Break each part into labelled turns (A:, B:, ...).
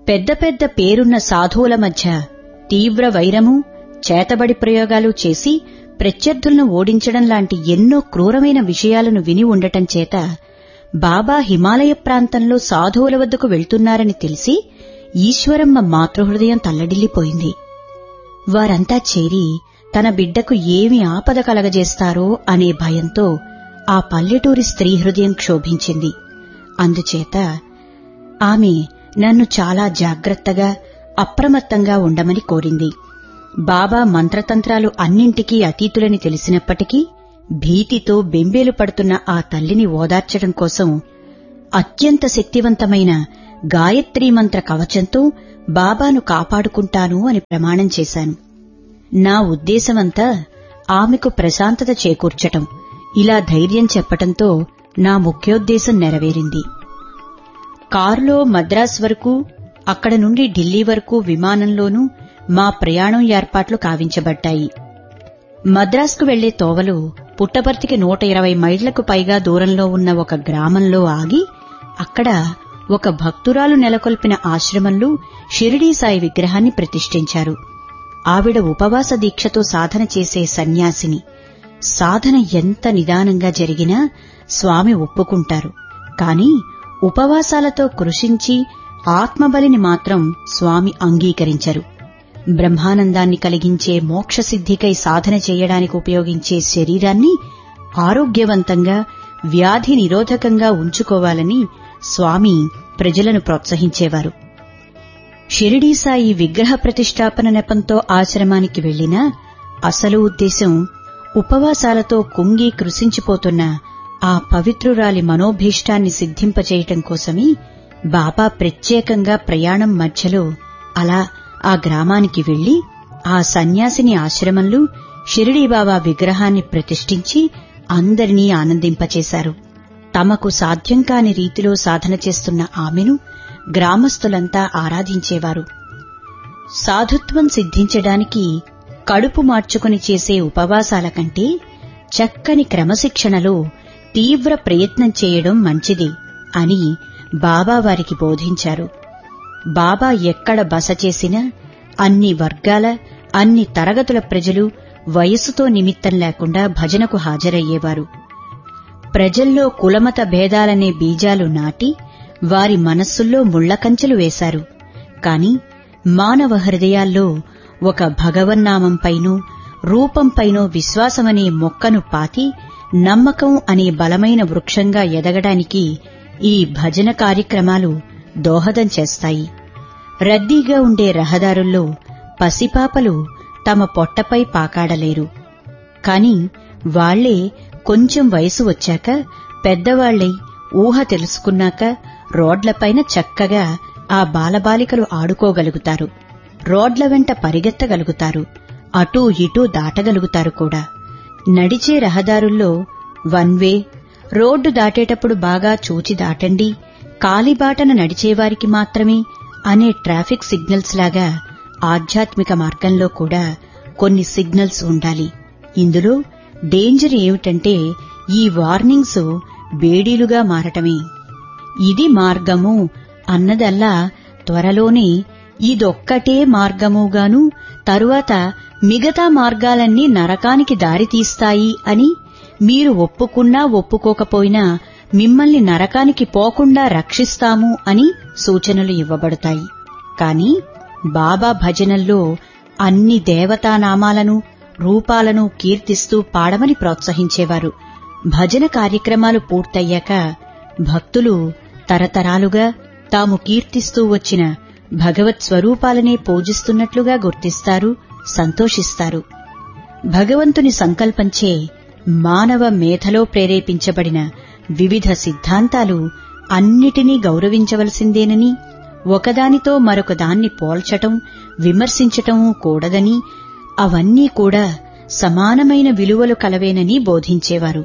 A: పెద్ద పెద్ద పేరున్న సాధువుల మధ్య తీవ్ర వైరము చేతబడి ప్రయోగాలు చేసి ప్రత్యర్థులను ఓడించడం లాంటి ఎన్నో క్రూరమైన విషయాలను విని ఉండటం చేత బాబా హిమాలయ ప్రాంతంలో సాధువుల వద్దకు వెళ్తున్నారని తెలిసి ఈశ్వరమ్మ మాతృహృదయం తల్లడిల్లిపోయింది వారంతా చేరి తన బిడ్డకు ఏమి ఆపద కలగజేస్తారో అనే భయంతో ఆ పల్లెటూరి స్త్రీ హృదయం క్షోభించింది అందుచేత ఆమె నన్ను చాలా జాగ్రత్తగా అప్రమత్తంగా ఉండమని కోరింది బాబా మంత్రతంత్రాలు అన్నింటికీ అతీతులని తెలిసినప్పటికీ భీతితో బెంబేలు పడుతున్న ఆ తల్లిని ఓదార్చడం కోసం అత్యంత శక్తివంతమైన గాయత్రీ మంత్ర కవచంతో బాబాను కాపాడుకుంటాను అని ప్రమాణం చేశాను నా ఉద్దేశమంతా ఆమెకు ప్రశాంతత చేకూర్చటం ఇలా ధైర్యం చెప్పటంతో నా ముఖ్యోద్దేశం నెరవేరింది కారులో మద్రాస్ వరకు అక్కడ నుండి ఢిల్లీ వరకు విమానంలోనూ మా ప్రయాణం ఏర్పాట్లు కావించబడ్డాయి మద్రాస్కు వెళ్లే తోవలో పుట్టపర్తికి నూట ఇరవై మైళ్లకు పైగా దూరంలో ఉన్న ఒక గ్రామంలో ఆగి అక్కడ ఒక భక్తురాలు నెలకొల్పిన ఆశ్రమంలో షిరిడీ సాయి విగ్రహాన్ని ప్రతిష్ఠించారు ఆవిడ ఉపవాస దీక్షతో సాధన చేసే సన్యాసిని సాధన ఎంత నిదానంగా జరిగినా స్వామి ఒప్పుకుంటారు కాని ఉపవాసాలతో కృషించి ఆత్మబలిని మాత్రం స్వామి అంగీకరించరు బ్రహ్మానందాన్ని కలిగించే మోక్షసిద్ధికై సాధన చేయడానికి ఉపయోగించే శరీరాన్ని ఆరోగ్యవంతంగా వ్యాధి నిరోధకంగా ఉంచుకోవాలని స్వామి ప్రజలను ప్రోత్సహించేవారు షిరిడీ సాయి విగ్రహ ప్రతిష్టాపన నెపంతో ఆశ్రమానికి వెళ్లినా అసలు ఉద్దేశం ఉపవాసాలతో కుంగి కృషించిపోతున్న ఆ పవిత్రురాలి మనోభీష్టాన్ని సిద్ధింపచేయటం కోసమే బాబా ప్రత్యేకంగా ప్రయాణం మధ్యలో అలా ఆ గ్రామానికి వెళ్లి ఆ సన్యాసిని ఆశ్రమంలో షిరిడీ బాబా విగ్రహాన్ని ప్రతిష్ఠించి అందరినీ ఆనందింపచేశారు తమకు సాధ్యం కాని రీతిలో సాధన చేస్తున్న ఆమెను గ్రామస్తులంతా ఆరాధించేవారు సాధుత్వం సిద్ధించడానికి కడుపు మార్చుకుని చేసే ఉపవాసాల కంటే చక్కని క్రమశిక్షణలో తీవ్ర ప్రయత్నం చేయడం మంచిది అని బాబా వారికి బోధించారు బాబా ఎక్కడ బస చేసినా అన్ని వర్గాల అన్ని తరగతుల ప్రజలు వయసుతో నిమిత్తం లేకుండా భజనకు హాజరయ్యేవారు ప్రజల్లో కులమత భేదాలనే బీజాలు నాటి వారి మనస్సుల్లో ముళ్లకంచెలు వేశారు కాని మానవ హృదయాల్లో ఒక భగవన్నామంపైనో రూపంపైనో విశ్వాసమనే మొక్కను పాతి నమ్మకం అనే బలమైన వృక్షంగా ఎదగడానికి ఈ భజన కార్యక్రమాలు దోహదం చేస్తాయి రద్దీగా ఉండే రహదారుల్లో పసిపాపలు తమ పొట్టపై పాకాడలేరు కాని వాళ్లే కొంచెం వయసు వచ్చాక పెద్దవాళ్లై ఊహ తెలుసుకున్నాక రోడ్లపైన చక్కగా ఆ బాలబాలికలు ఆడుకోగలుగుతారు రోడ్ల వెంట పరిగెత్తగలుగుతారు అటూ ఇటూ దాటగలుగుతారు కూడా నడిచే రహదారుల్లో వన్ వే రోడ్డు దాటేటప్పుడు బాగా చూచి దాటండి కాలిబాటన నడిచేవారికి మాత్రమే అనే ట్రాఫిక్ సిగ్నల్స్ లాగా ఆధ్యాత్మిక మార్గంలో కూడా కొన్ని సిగ్నల్స్ ఉండాలి ఇందులో డేంజర్ ఏమిటంటే ఈ వార్నింగ్స్ బేడీలుగా మారటమే ఇది మార్గము అన్నదల్లా త్వరలోనే ఇదొక్కటే మార్గముగాను తరువాత మిగతా మార్గాలన్నీ నరకానికి దారితీస్తాయి అని మీరు ఒప్పుకున్నా ఒప్పుకోకపోయినా మిమ్మల్ని నరకానికి పోకుండా రక్షిస్తాము అని సూచనలు ఇవ్వబడతాయి కాని బాబా భజనల్లో అన్ని దేవతానామాలను రూపాలను కీర్తిస్తూ పాడమని ప్రోత్సహించేవారు భజన కార్యక్రమాలు పూర్తయ్యాక భక్తులు తరతరాలుగా తాము కీర్తిస్తూ వచ్చిన భగవత్ స్వరూపాలనే పూజిస్తున్నట్లుగా గుర్తిస్తారు సంతోషిస్తారు భగవంతుని సంకల్పంచే మానవ మేధలో ప్రేరేపించబడిన వివిధ సిద్ధాంతాలు అన్నిటినీ గౌరవించవలసిందేనని ఒకదానితో మరొక దాన్ని పోల్చటం విమర్శించటం కూడదని అవన్నీ కూడా సమానమైన విలువలు కలవేనని బోధించేవారు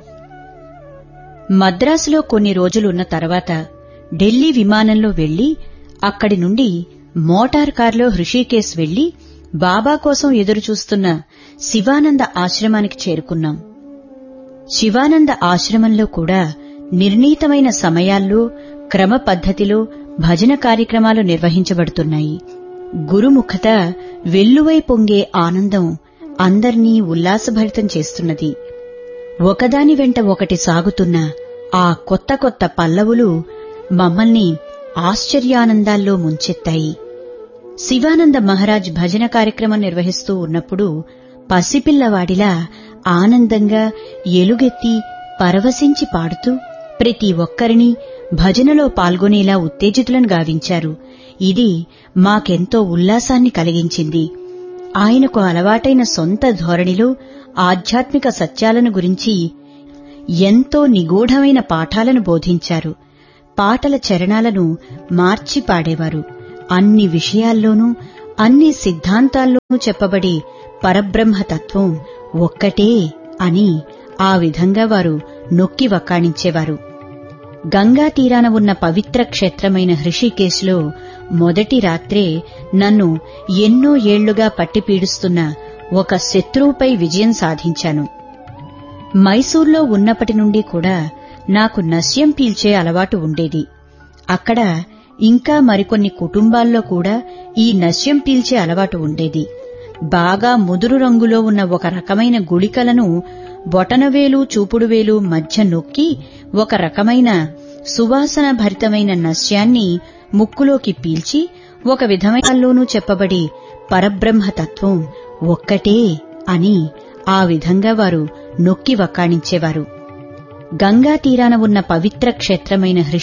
A: మద్రాసులో కొన్ని రోజులున్న తర్వాత ఢిల్లీ విమానంలో వెళ్లి అక్కడి నుండి మోటార్ కారులో హృషికేశ్ వెళ్లి బాబా కోసం ఎదురుచూస్తున్న శివానంద ఆశ్రమానికి చేరుకున్నాం శివానంద ఆశ్రమంలో కూడా నిర్ణీతమైన సమయాల్లో క్రమ పద్ధతిలో భజన కార్యక్రమాలు నిర్వహించబడుతున్నాయి గురుముఖత వెల్లువై పొంగే ఆనందం అందర్నీ ఉల్లాసభరితం చేస్తున్నది ఒకదాని వెంట ఒకటి సాగుతున్న ఆ కొత్త కొత్త పల్లవులు మమ్మల్ని ఆశ్చర్యానందాల్లో ముంచెత్తాయి శివానంద మహారాజ్ భజన కార్యక్రమం నిర్వహిస్తూ ఉన్నప్పుడు పసిపిల్లవాడిలా ఆనందంగా ఎలుగెత్తి పరవశించి పాడుతూ ప్రతి ఒక్కరిని భజనలో పాల్గొనేలా ఉత్తేజితులను గావించారు ఇది మాకెంతో ఉల్లాసాన్ని కలిగించింది ఆయనకు అలవాటైన సొంత ధోరణిలో ఆధ్యాత్మిక సత్యాలను గురించి ఎంతో నిగూఢమైన పాఠాలను బోధించారు పాటల చరణాలను మార్చి పాడేవారు అన్ని విషయాల్లోనూ అన్ని సిద్ధాంతాల్లోనూ చెప్పబడి పరబ్రహ్మతత్వం ఒక్కటే అని ఆ విధంగా వారు నొక్కి వక్కాణించేవారు గంగా తీరాన ఉన్న పవిత్ర క్షేత్రమైన హృషికేశ్లో మొదటి రాత్రే నన్ను ఎన్నో ఏళ్లుగా పట్టిపీడుస్తున్న ఒక శత్రువుపై విజయం సాధించాను మైసూర్లో ఉన్నప్పటి నుండి కూడా నాకు నశ్యం పీల్చే అలవాటు ఉండేది అక్కడ ఇంకా మరికొన్ని కుటుంబాల్లో కూడా ఈ నశ్యం పీల్చే అలవాటు ఉండేది బాగా ముదురు రంగులో ఉన్న ఒక రకమైన గుళికలను బొటనవేలు చూపుడువేలు మధ్య నొక్కి ఒక రకమైన సువాసన భరితమైన నశ్యాన్ని ముక్కులోకి పీల్చి ఒక విధమైనలోనూ చెప్పబడి పరబ్రహ్మతత్వం ఒక్కటే అని ఆ విధంగా వారు నొక్కి వక్కాణించేవారు గంగా తీరాన ఉన్న పవిత్ర క్షేత్రమైన